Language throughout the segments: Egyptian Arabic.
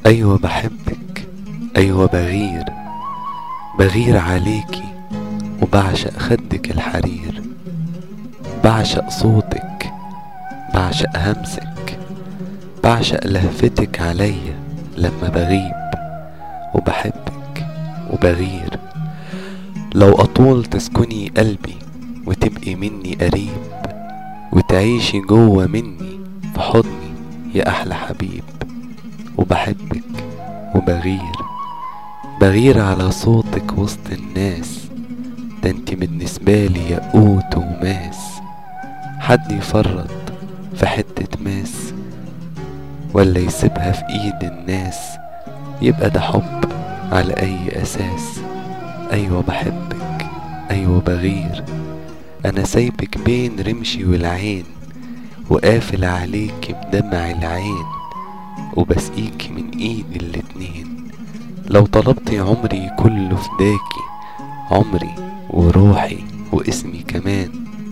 أيوة بحبك أيوة بغير بغير عليكي وبعشق خدك الحرير بعشق صوتك بعشق همسك بعشق لهفتك عليا لما بغيب وبحبك وبغير لو أطول تسكني قلبي وتبقي مني قريب وتعيشي جوه مني في حضني يا أحلى حبيب وبحبك وبغير بغير على صوتك وسط الناس ده انت بالنسبة لي ياقوت وماس حد يفرط في حتة ماس ولا يسيبها في ايد الناس يبقى ده حب على اي اساس ايوه بحبك ايوه بغير انا سايبك بين رمشي والعين وقافل عليك بدمع العين وبسقيك من ايدي الاتنين لو طلبتي عمري كله فداكي عمري وروحي واسمي كمان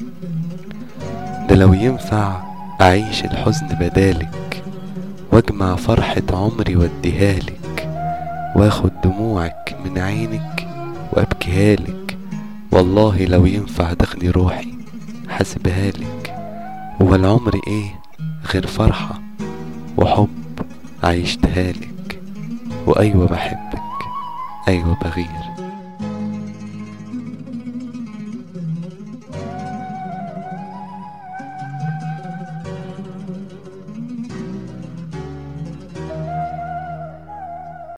ده لو ينفع اعيش الحزن بدالك واجمع فرحة عمري واديهالك واخد دموعك من عينك وابكيهالك والله لو ينفع تاخدي روحي حاسبهالك هو العمر ايه غير فرحة وحب عيشتهالك وايوه بحبك ايوه بغير